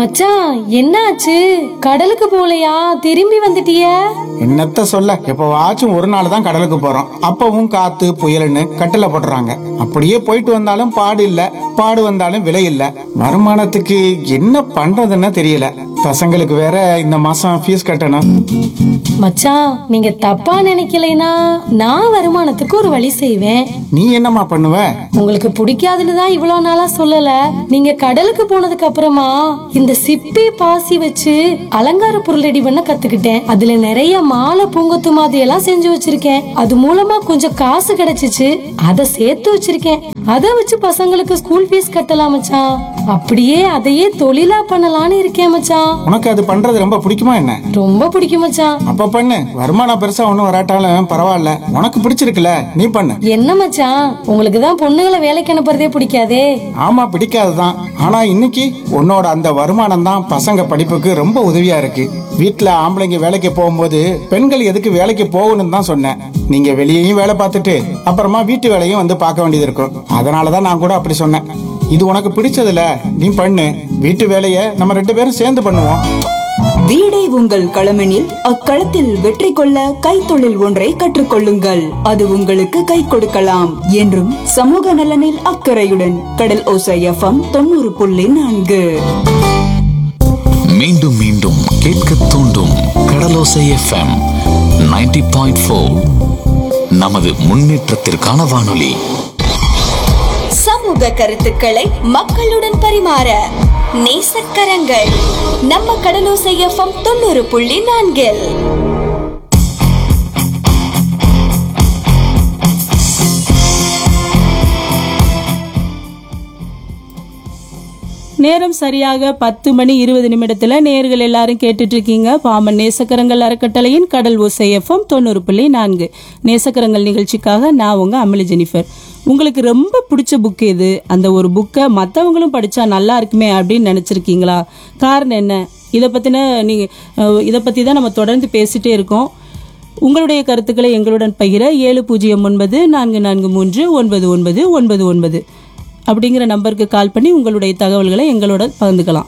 மச்சான் என்னாச்சு கடலுக்கு போலையா திரும்பி வந்துட்டிய என்னத்த சொல்ல எப்பவாச்சும் ஒரு நாள் தான் கடலுக்கு போறோம் அப்பவும் காத்து புயல்னு கட்டில போட்டுறாங்க அப்படியே போயிட்டு வந்தாலும் பாடு இல்ல பாடு வந்தாலும் விலை இல்ல வருமானத்துக்கு என்ன பண்றதுன்னு தெரியல பசங்களுக்கு வேற இந்த மாசம் ஃபீஸ் கட்டணும் மச்சான் நீங்க தப்பா நினைக்கலைனா நான் வருமானத்துக்கு ஒரு வழி செய்வேன் நீ என்னம்மா பண்ணுவ உங்களுக்கு பிடிக்காதுன்னு தான் இவ்வளவு நாளா சொல்லல நீங்க கடலுக்கு போனதுக்கு அப்புறமா இந்த சிப்பி பாசி வச்சு அலங்கார பொருள் ரெடி பண்ண கத்துக்கிட்டேன் அதுல நிறைய மாலை பூங்கொத்து மாதிரி எல்லாம் செஞ்சு வச்சிருக்கேன் அது மூலமா கொஞ்சம் காசு கிடைச்சிச்சு அதை சேர்த்து வச்சிருக்கேன் அதை வச்சு பசங்களுக்கு ஸ்கூல் ஃபீஸ் கட்டலாம் மச்சான் அப்படியே அதையே தொழிலா பண்ணலாம்னு இருக்கேன் மச்சான் உனக்கு அது பண்றது ரொம்ப பிடிக்குமா என்ன ரொம்ப பிடிக்கும் மச்சான் அப்ப பண்ணு வருமானம் பெருசா ஒண்ணும் வராட்டாலும் பரவாயில்ல உனக்கு பிடிச்சிருக்குல நீ பண்ணு என்ன மச்சான் உங்களுக்கு தான் பொண்ணுங்களை வேலைக்கு அனுப்புறதே பிடிக்காதே ஆமா பிடிக்காதுதான் ஆனா இன்னைக்கு உன்னோட அந்த வருமானம் தான் பசங்க படிப்புக்கு ரொம்ப உதவியா இருக்கு வீட்ல ஆம்பளைங்க வேலைக்கு போகும்போது பெண்கள் எதுக்கு வேலைக்கு போகணும்னு தான் சொன்னேன் நீங்க வெளியேயும் வேலை பார்த்துட்டு அப்புறமா வீட்டு வேலையும் வந்து பார்க்க வேண்டியது இருக்கும் அதனாலதான் நான் கூட அப்படி சொன்னேன் இது உனக்கு பிடிச்சதுல நீ பண்ணு வீட்டு வேலையை நம்ம ரெண்டு பேரும் சேர்ந்து பண்ணுவோம் வீடே உங்கள் களமெனில் அக்களத்தில் வெற்றி கொள்ள கைத்தொழில் ஒன்றை கற்றுக்கொள்ளுங்கள் அது உங்களுக்கு கை கொடுக்கலாம் என்றும் சமூக நலனில் அக்கறையுடன் கடல் ஓசை எஃப்எம் தொண்ணூறு புள்ளி நான்கு மீண்டும் மீண்டும் கேட்க தூண்டும் கடலோசை எஃப்எம் 90.4 பாயிண்ட் ஃபோர் நமது முன்னேற்றத்திற்கான வானொலி சமூக கருத்துக்களை மக்களுடன் பரிமாற நேசக்கரங்கள் நம்ம கடலோசை எஃப்எம் தொண்ணூறு புள்ளி நான்கில் நேரம் சரியாக பத்து மணி இருபது நிமிடத்துல நேர்கள் எல்லாரும் கேட்டுட்டு இருக்கீங்க பாமன் நேசக்கரங்கள் அறக்கட்டளையின் கடல் ஓசை எஃப்எம் தொண்ணூறு புள்ளி நான்கு நேசக்கரங்கள் நிகழ்ச்சிக்காக நான் உங்க அமளி ஜெனிஃபர் உங்களுக்கு ரொம்ப பிடிச்ச புக் எது அந்த ஒரு புக்கை மற்றவங்களும் படிச்சா நல்லா இருக்குமே அப்படின்னு நினைச்சிருக்கீங்களா காரணம் என்ன இதை பத்தின நீங்க அஹ், இதை பத்தி தான் நம்ம தொடர்ந்து பேசிட்டே இருக்கோம் உங்களுடைய கருத்துக்களை எங்களுடன் பகிர ஏழு பூஜ்ஜியம் ஒன்பது நான்கு நான்கு மூன்று ஒன்பது ஒன்பது ஒன்பது ஒன்பது அப்படிங்கிற நம்பருக்கு கால் பண்ணி உங்களுடைய தகவல்களை எங்களோட பகிர்ந்துக்கலாம்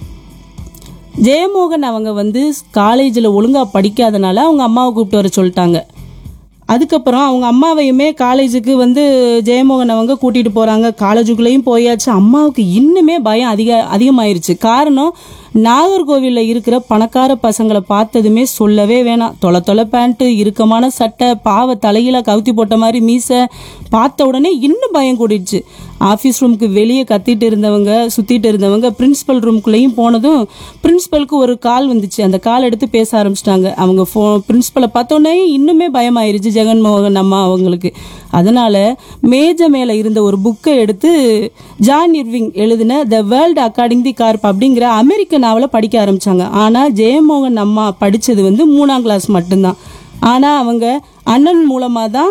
ஜெயமோகன் அவங்க வந்து காலேஜில் ஒழுங்காக படிக்காதனால அவங்க அம்மாவை கூப்பிட்டு வர சொல்லிட்டாங்க அதுக்கப்புறம் அவங்க அம்மாவையுமே காலேஜுக்கு வந்து ஜெயமோகன் அவங்க கூட்டிட்டு போறாங்க காலேஜுக்குள்ளேயும் போயாச்சு அம்மாவுக்கு இன்னுமே பயம் அதிக அதிகமாயிருச்சு காரணம் நாகர்கோவிலில் இருக்கிற பணக்கார பசங்களை பார்த்ததுமே சொல்லவே வேணாம் தொலை தொலை பேண்ட்டு இறுக்கமான சட்டை பாவ தலையில கவுத்தி போட்ட மாதிரி மீசை பார்த்த உடனே இன்னும் பயம் கூடிடுச்சு ஆஃபீஸ் ரூமுக்கு வெளியே கத்திட்டு இருந்தவங்க சுத்திட்டு இருந்தவங்க பிரின்சிபல் ரூம்குள்ளேயும் போனதும் பிரின்சிபலுக்கு ஒரு கால் வந்துச்சு அந்த கால் எடுத்து பேச ஆரம்பிச்சிட்டாங்க அவங்க ஃபோ பிரின்சிபலை பார்த்தோன்னே இன்னுமே பயமாயிருச்சு ஜெகன்மோகன் அம்மா அவங்களுக்கு அதனால மேஜ மேல இருந்த ஒரு புக்கை எடுத்து ஜான் இர்விங் எழுதின the world according the Garp அப்படிங்கிற அமெரிக்க நாவலை படிக்க ஆரம்பிச்சாங்க ஆனா ஜெயமோகன் அம்மா படிச்சது வந்து மூணாம் கிளாஸ் மட்டும்தான் ஆனா அவங்க அண்ணன் மூலமா தான்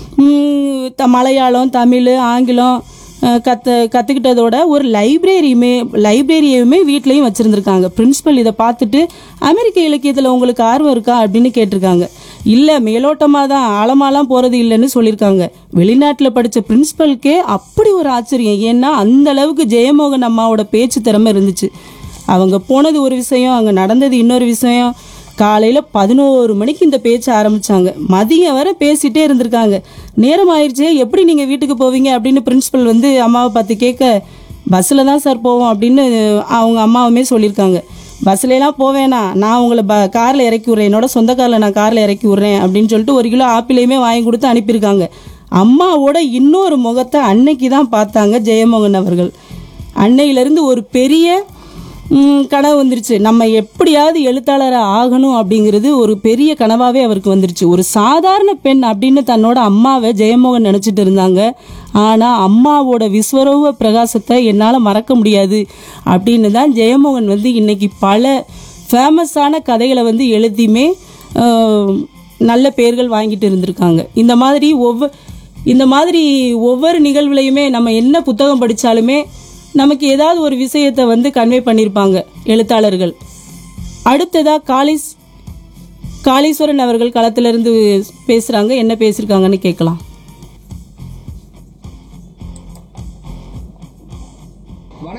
ம், த- மலையாளம் தமிழ் ஆங்கிலம் அஹ், கத்து கற்றுக்கிட்டதோட ஒரு லைப்ரரியுமே லைப்ரரியையுமே வீட்லேயும் வச்சுருந்துருக்காங்க பிரின்சிபல் இதை பார்த்துட்டு அமெரிக்க இலக்கியத்தில் உங்களுக்கு ஆர்வம் இருக்கா அப்படின்னு கேட்டிருக்காங்க இல்லை மேலோட்டமாக தான் ஆழமாலாம் போகிறது இல்லைன்னு சொல்லியிருக்காங்க வெளிநாட்டில் படித்த பிரின்சிபலுக்கே அப்படி ஒரு ஆச்சரியம் ஏன்னா அந்த அளவுக்கு ஜெயமோகன் அம்மாவோட பேச்சு திறமை இருந்துச்சு அவங்க போனது ஒரு விஷயம் அங்கே நடந்தது இன்னொரு விஷயம் காலையில் பதினோரு மணிக்கு இந்த பேச்ச ஆரம்பிச்சாங்க மதியம் வரை பேசிட்டே இருந்திருக்காங்க நேரம் ஆயிடுச்சே எப்படி நீங்கள் வீட்டுக்கு போவீங்க அப்படின்னு பிரின்சிபல் வந்து அம்மாவை பார்த்து கேட்க பஸ்ஸில் தான் சார் போவோம் அப்படின்னு அவங்க அம்மாவுமே சொல்லியிருக்காங்க பஸ்ல எல்லாம் போவேனா நான் உங்களை ப காரில் இறக்கி விட்றேன் என்னோட சொந்த காரில் நான் காரில் இறக்கி விட்றேன் அப்படின்னு சொல்லிட்டு ஒரு கிலோ ஆப்பிளையுமே வாங்கி கொடுத்து அனுப்பியிருக்காங்க அம்மாவோட இன்னொரு முகத்தை அன்னைக்கு தான் பார்த்தாங்க ஜெயமோகன் அவர்கள் அன்னையிலேருந்து ஒரு பெரிய ம், கனவு வந்துருச்சு நம்ம எப்படியாவது எழுத்தாளராக ஆகணும் அப்படிங்கிறது ஒரு பெரிய கனவாவே அவருக்கு வந்துருச்சு ஒரு சாதாரண பெண் அப்படின்னு தன்னோட அம்மாவை ஜெயமோகன் நினச்சிட்டு இருந்தாங்க ஆனால் அம்மாவோட விஸ்வரூப பிரகாசத்தை என்னால் மறக்க முடியாது அப்படின்னு தான் ஜெயமோகன் வந்து இன்னைக்கு பல ஃபேமஸான கதைகளை வந்து எழுதியுமே ஆஹ், நல்ல பேர்கள் வாங்கிட்டு இருந்திருக்காங்க இந்த மாதிரி ஒவ்வொரு இந்த மாதிரி ஒவ்வொரு நிகழ்வுலையுமே நம்ம என்ன புத்தகம் படித்தாலுமே நமக்கு ஏதாவது ஒரு விஷயத்தை வந்து கன்வே பண்ணியிருப்பாங்க எழுத்தாளர்கள் அடுத்ததா காளிஸ் காளீஸ்வரன் அவர்கள் களத்திலிருந்து பேசுறாங்க என்ன பேசியிருக்காங்கன்னு கேட்கலாம்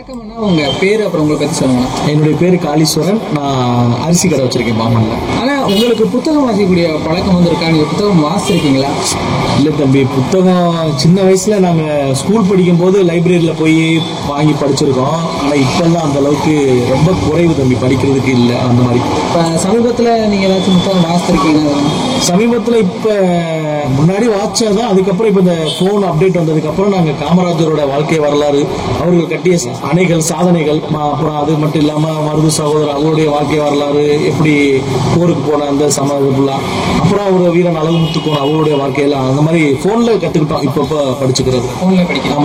வணக்கம் அண்ணா உங்க பேரு அப்புறம் உங்களை பத்தி சொல்லுங்க என்னுடைய பேர் காளீஸ்வரன் நான் அரிசி கடை வச்சிருக்கேன் பாமன்ல ஆனா உங்களுக்கு புத்தகம் வாசிக்கக்கூடிய பழக்கம் வந்திருக்கா நீங்க புத்தகம் வாசிச்சிருக்கீங்களா இல்லை தம்பி புத்தகம் சின்ன வயசுல நாங்க ஸ்கூல் படிக்கும் போது லைப்ரரியில போய் வாங்கி படிச்சிருக்கோம் ஆனா இப்பெல்லாம் அந்த அளவுக்கு ரொம்ப குறைவு தம்பி படிக்கிறதுக்கு இல்லை அந்த மாதிரி இப்ப சமீபத்துல நீங்க ஏதாச்சும் புத்தகம் வாசிச்சிருக்கீங்களா சமீபத்துல இப்ப முன்னாடி வாட்சாதான் அதுக்கப்புறம் இப்ப இந்த போன் அப்டேட் வந்ததுக்கு அப்புறம் நாங்க காமராஜரோட வாழ்க்கை வரலாறு அவர்கள் கட்டிய ச- அணைகள் சாதனைகள் ம- அப்புறம் அது மட்டும் இல்லாம மருது சகோதரர் அவருடைய வாழ்க்கை வரலாறு எப்படி போருக்கு போன அந்த சம ஃபுல்லா அப்புறம் அவர் வீரன் அழகுமுத்துக்கோன் அவருடைய வாழ்க்கையெல்லாம் அந்த மாதிரி போன்ல கத்துக்கிட்டோம் இப்ப இப்ப படிச்சுக்கிறது போன்ல படிக்கலாம்